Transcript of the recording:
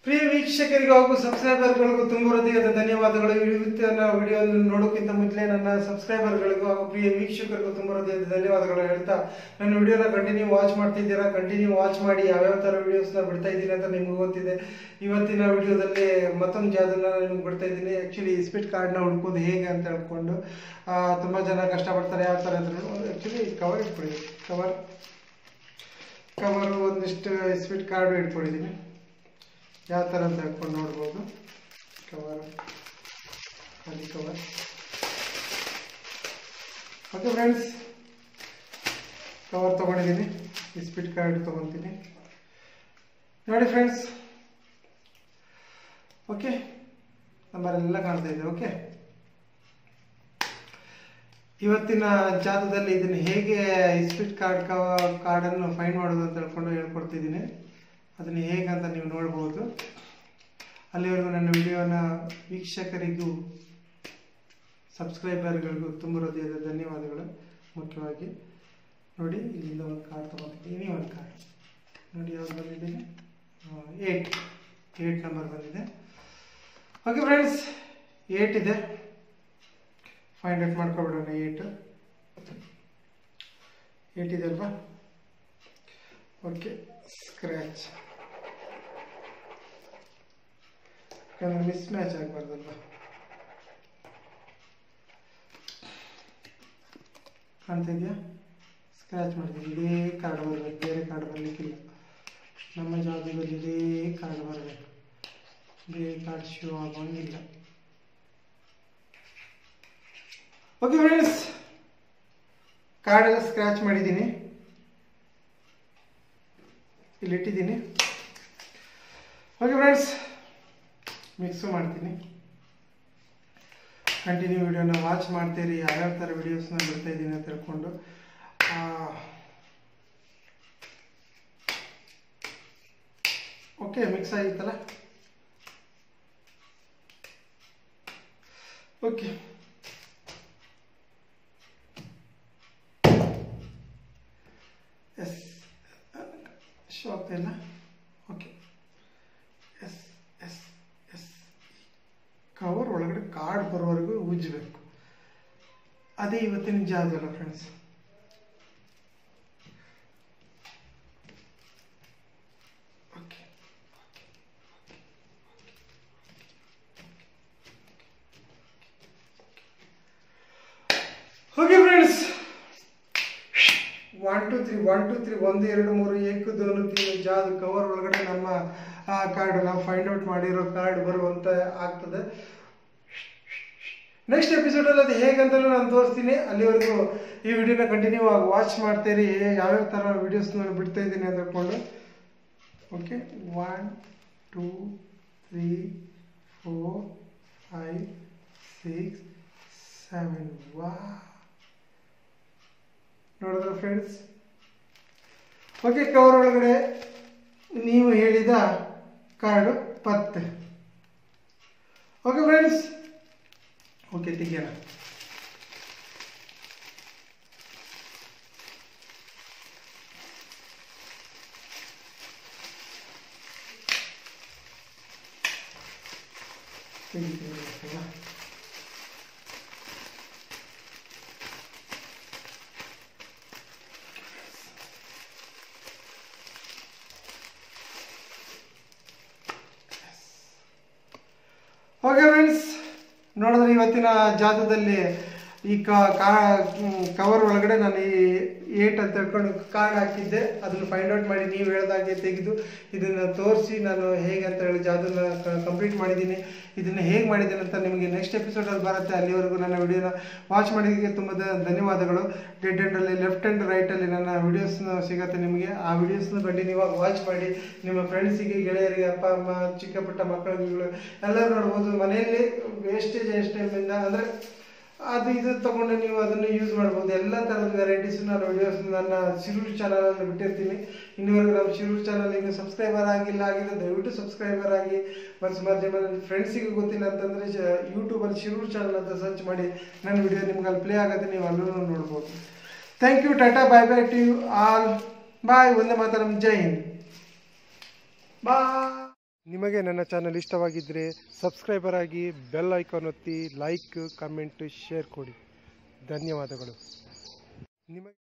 ಪ್ರಿಯ ವೀಕ್ಷಕರಿಗೂ ಹಾಗೂ ಸಬ್ಸ್ಕ್ರೈಬರ್ಗಳಿಗೂ ತುಂಬ ಹೃದಯದ ಧನ್ಯವಾದಗಳು ಇವತ್ತಿನ ವಿಡಿಯೋ ನೋಡೋಕ್ಕಿಂತ ಮೊದಲೇ ನನ್ನ ಸಬ್ಸ್ಕ್ರೈಬರ್ಗಳಿಗೂ ಹಾಗೂ ಪ್ರಿಯ ವೀಕ್ಷಕರಿಗೂ ತುಂಬ ಹೃದಯದ ಧನ್ಯವಾದಗಳು ಹೇಳ್ತಾ ನನ್ನ ವಿಡಿಯೋನ ಕಂಟಿನ್ಯೂ ವಾಚ್ ಮಾಡ್ತಿದ್ದೀರಾ ಕಂಟಿನ್ಯೂ ವಾಚ್ ಮಾಡಿ ಯಾವ್ಯಾವ ಥರ ವಿಡಿಯೋಸ್ನ ಬಿಡ್ತಾ ಇದ್ದೀನಿ ಅಂತ ನಿಮ್ಗೆ ಗೊತ್ತಿದೆ ಇವತ್ತಿನ ವಿಡಿಯೋದಲ್ಲಿ ಮತ್ತೊಂದು ಜಾದನ್ನ ನಿಮ್ಗೆ ಬಿಡ್ತಾ ಇದ್ದೀನಿ ಆ್ಯಕ್ಚುಲಿ ಸ್ಪಿಟ್ ಕಾರ್ಡ್ನ ಹುಡ್ಕೋದು ಹೇಗೆ ಅಂತ ಹೇಳ್ಕೊಂಡು ಆ, ತುಂಬ ಜನ ಕಷ್ಟಪಡ್ತಾರೆ ಯಾವ ಥರ ಅಂದ್ರೆ ಆ್ಯಕ್ಚುಲಿ ಕವರ್ ಇಟ್ಕೊಳ್ಳಿ ಕವರ್ ಕವರು ಒಂದಿಷ್ಟು ಸ್ಪಿಟ್ ಕಾರ್ಡು ಇಟ್ಕೊಂಡಿದ್ದೀನಿ ಯಾವ ಥರ ಅಂತ ಹೇಳ್ಕೊಂಡು ನೋಡ್ಬೋದು ಕವರ್ ಖಾಲಿ ಕವರ್ ಓಕೆ ಫ್ರೆಂಡ್ಸ್ ಕವರ್ ತೊಗೊಂಡಿದ್ದೀನಿ ಸ್ಪಿಟ್ ಕಾರ್ಡ್ ತೊಗೊತೀನಿ ನೋಡಿ ಫ್ರೆಂಡ್ಸ್ ಓಕೆ ನಂಬರ್ ಎಲ್ಲ ಕಾಣ್ತಾ ಇದೆ ಓಕೆ ಇವತ್ತಿನ ಜಾತದಲ್ಲಿ ಇದನ್ನು ಹೇಗೆ ಸ್ಪಿಟ್ ಕಾರ್ಡ್ ಕವ ಕಾರ್ಡನ್ನು ಫೈಂಡ್ ಮಾಡೋದು ಅಂತ ಹೇಳ್ಕೊಂಡು ಹೇಳ್ಕೊಡ್ತಿದ್ದೀನಿ ಅದನ್ನು ಹೇಗೆ ಅಂತ ನೀವು ನೋಡ್ಬೋದು ಅಲ್ಲಿವರೆಗೂ ನನ್ನ ವಿಡಿಯೋನ ವೀಕ್ಷಕರಿಗೂ ಸಬ್ಸ್ಕ್ರೈಬರ್ಗಳಿಗೂ ತುಂಬ ಹೃದಯದ ಧನ್ಯವಾದಗಳು ಮುಖ್ಯವಾಗಿ ನೋಡಿ ಇಲ್ಲಿಂದ ಒಂದು ಕಾರ್ಡ್ ತೊಗೊಂಡಿದ್ದೀನಿ ಒಂದು ಕಾರ್ಡ್ ನೋಡಿ ಯಾವ್ದು ಬಂದಿದೆ ಏಯ್ಟ್ ಏಯ್ಟ್ ನಂಬರ್ ಬಂದಿದೆ ಓಕೆ ಫ್ರೆಂಡ್ಸ್ ಏಯ್ಟ್ ಇದೆ ಫೈಂಡ್ ಔಟ್ ಮಾಡ್ಕೊಬಿಡೋಣ ಏಟ್ ಏಟ್ ಇದೆ ಅಲ್ವಾ ಓಕೆ ಸ್ಕ್ರ್ಯಾಚ್ ಯಾಕಂದ್ರೆ ಮಿಸ್ ಮ್ಯಾಚ್ ಆಗಬಾರ್ದಲ್ವ ಕಾಣ್ತಿದ್ಯಾ ಸ್ಕ್ರ್ಯಾಚ್ ಮಾಡಿದ್ದೀನಿ ಇದೇ ಕಾರ್ಡ್ ಬರಬೇಕು ಬೇರೆ ಕಾರ್ಡ್ ಬರಲಿಕ್ಕಿಲ್ಲ ನಮ್ಮ ಜಾಗದಲ್ಲಿ ಇದೇ ಕಾರ್ಡ್ ಬರಬೇಕು ಬೇರೆ ಕಾರ್ಡ್ ಶೋ ಆಗೋಂಗಿಲ್ಲ ಓಕೆ ಫ್ರೆಂಡ್ಸ್ ಕಾರ್ಡ್ ಎಲ್ಲ ಸ್ಕ್ರ್ಯಾಚ್ ಮಾಡಿದ್ದೀನಿ ಇಲ್ಲಿ ಇಟ್ಟಿದ್ದೀನಿ ಓಕೆ ಫ್ರೆಂಡ್ಸ್ ಮಿಕ್ಸು ಮಾಡ್ತೀನಿ ಕಂಟಿನ್ಯೂ ವಿಡಿಯೋನ ವಾಚ್ ಮಾಡ್ತೀರಿ ಯಾವ್ಯಾವ ಥರ ವಿಡಿಯೋಸ್ನ ಬಿಡ್ತಾ ಇದ್ದೀನಿ ಅಂತ ಹೇಳ್ಕೊಂಡು ಓಕೆ ಮಿಕ್ಸ್ ಆಗಿತ್ತಲ್ಲ ಓಕೆ ಎಸ್ ಶೋ ಆಗ್ತಾ ಇಲ್ಲ okay yes yes yes cover ಒಳಗಡೆ ಕಾರ್ಡ್ ಬರೋವರೆಗೂ ಉಜ್ಜಬೇಕು ಅದೇ ಇವತ್ತಿನ ಜಾಗಲ್ಲ friends okay okay friends one two three one two three ಒಂದು ಎರಡು ಮೂರು ಏಕು ದೋನು ತೀನು ಜಾದು ಕವರ್ ಒಳಗಡೆ ನಮ್ಮ ಆ ಕಾರ್ಡ್ ನಾವು ಫೈಂಡ್ ಔಟ್ ಮಾಡಿರೋ ಕಾರ್ಡ್ ಬರುವಂತ ಆಗ್ತದೆ ನೆಕ್ಸ್ಟ್ ಎಪಿಸೋಡಲ್ಲಿ ಅದು ಹೇಗಂತಲೂ ನಾನು ತೋರಿಸ್ತೀನಿ ಅಲ್ಲಿವರೆಗೂ ಈ ವಿಡಿಯೋನ ಕಂಟಿನ್ಯೂ ಆಗಿ ವಾಚ್ ಮಾಡ್ತೀರಿ ಯಾವ್ಯಾವ ಥರ ವಿಡಿಯೋಸ್ನ ಬಿಡ್ತಾ ಇದ್ದೀನಿ ಅಂತ ಹೇಳ್ಕೊಂಡು okay one two three four five six seven ವಾ ನೋಡಿದ್ರ ಫ್ರೆಂಡ್ಸ್ ಓಕೆ ಕವರ್ ಒಳಗಡೆ ನೀವು ಹೇಳಿದ ಕಾರ್ಡು ಪತ್ತೆ ಓಕೆ ಫ್ರೆಂಡ್ಸ್ ಓಕೆ ತೆಗಿಯೋಣ ತೆಗಿತೀನಿ ಓಕೆನಾ? ಓಕೆ ಫ್ರೆಂಡ್ಸ್ ನೋಡಿದ್ರೆ ಇವತ್ತಿನ ಜಾತದಲ್ಲಿ ಈ ಕವರ್ ಒಳಗಡೆ ನಾನು ಈ ಏಟ್ ಅಂತ ಹೇಳ್ಕೊಂಡು ಕಾರ್ಡ್ ಹಾಕಿದ್ದೆ ಅದನ್ನು ಫೈಂಡ್ ಔಟ್ ಮಾಡಿ ನೀವು ಹೇಳ್ದಾಗೆ ತೆಗೆದು ಇದನ್ನು ತೋರಿಸಿ ನಾನು ಹೇಗೆ ಅಂತ ಹೇಳಿ ಜಾದನ್ನ ಕಂಪ್ಲೀಟ್ ಮಾಡಿದ್ದೀನಿ ಇದನ್ನು ಹೇಗೆ ಮಾಡಿದ್ದೇನೆ ಅಂತ ನಿಮಗೆ ನೆಕ್ಸ್ಟ್ ಎಪಿಸೋಡಲ್ಲಿ ಬರುತ್ತೆ ಅಲ್ಲಿವರೆಗೂ ನನ್ನ ವಿಡಿಯೋನ ವಾಚ್ ಮಾಡಿದ್ದಕ್ಕೆ ತುಂಬ ಧ- ಧನ್ಯವಾದಗಳು ಡೆಡ್ ಹ್ಯಾಂಡಲ್ಲಿ ಲೆಫ್ಟ್ ಹ್ಯಾಂಡ್ ರೈಟಲ್ಲಿ ನನ್ನ ವಿಡಿಯೋಸ್ನ ಸಿಗುತ್ತೆ ನಿಮಗೆ ಆ ವಿಡಿಯೋಸ್ನ ಕಂಟಿನ್ಯೂ ಆಗಿ ವಾಚ್ ಮಾಡಿ ನಿಮ್ಮ ಫ್ರೆಂಡ್ಸಿಗೆ ಗೆಳೆಯರಿಗೆ ಅಪ್ಪ ಅಮ್ಮ ಚಿಕ್ಕ ಪುಟ್ಟ ಮಕ್ಕಳುಗಳು ಎಲ್ಲರೂ ನೋಡ್ಬೋದು ಮನೆಯಲ್ಲಿ ವೇಸ್ಟೇಜ್ ಎಷ್ಟು ಟೈಮಿಂದ ಅಂದರೆ ಅದು ಇದು ತಗೊಂಡು ನೀವು ಅದನ್ನು ಯೂಸ್ ಮಾಡ್ಬೋದು ಎಲ್ಲ ಥರದ ವೆರೈಟೀಸ್ ನಾನು ವಿಡಿಯೋಸ್ ನನ್ನ ಶಿರೂರ್ ಚಾನಲಲ್ಲಿ ಬಿಟ್ಟಿರ್ತೀನಿ ಇನ್ನುವರೆಗೂ ನಮ್ಮ ಶಿರೂರ್ ಚಾನಲ್ ಇನ್ನು ಸಬ್ಸ್ಕ್ರೈಬರ್ ಆಗಿಲ್ಲ ಆಗಿದ್ರೆ ದಯವಿಟ್ಟು ಸಬ್ಸ್ಕ್ರೈಬರ್ ಆಗಿ ಮತ್ತು ಮಾಧ್ಯಮ ಫ್ರೆಂಡ್ಸಿಗೆ ಗೊತ್ತಿಲ್ಲ ಅಂತಂದರೆ ಯೂಟ್ಯೂಬಲ್ಲಿ ಶಿರೂರ್ ಚಾನಲ್ ಅಂತ ಸರ್ಚ್ ಮಾಡಿ ನನ್ನ ವಿಡಿಯೋ ನಿಮ್ಗೆ ಅಲ್ಲಿ ಪ್ಲೇ ಆಗುತ್ತೆ ನೀವು ಅಲ್ಲೂ ನೋಡ್ಬೋದು thank you tata bye bye to you all bye ಒಂದೇ ಮಾತಾಡಮ್ ಜೈ ಹಿಂದ್ ಬಾ ನಿಮಗೆ ನನ್ನ ಚಾನಲ್ ಇಷ್ಟವಾಗಿದ್ದರೆ ಸಬ್ಸ್ಕ್ರೈಬರ್ ಆಗಿ ಬೆಲ್ ಐಕಾನ್ ಒತ್ತಿ ಲೈಕ್ ಕಮೆಂಟ್ ಶೇರ್ ಕೊಡಿ ಧನ್ಯವಾದಗಳು ನಿಮಗೆ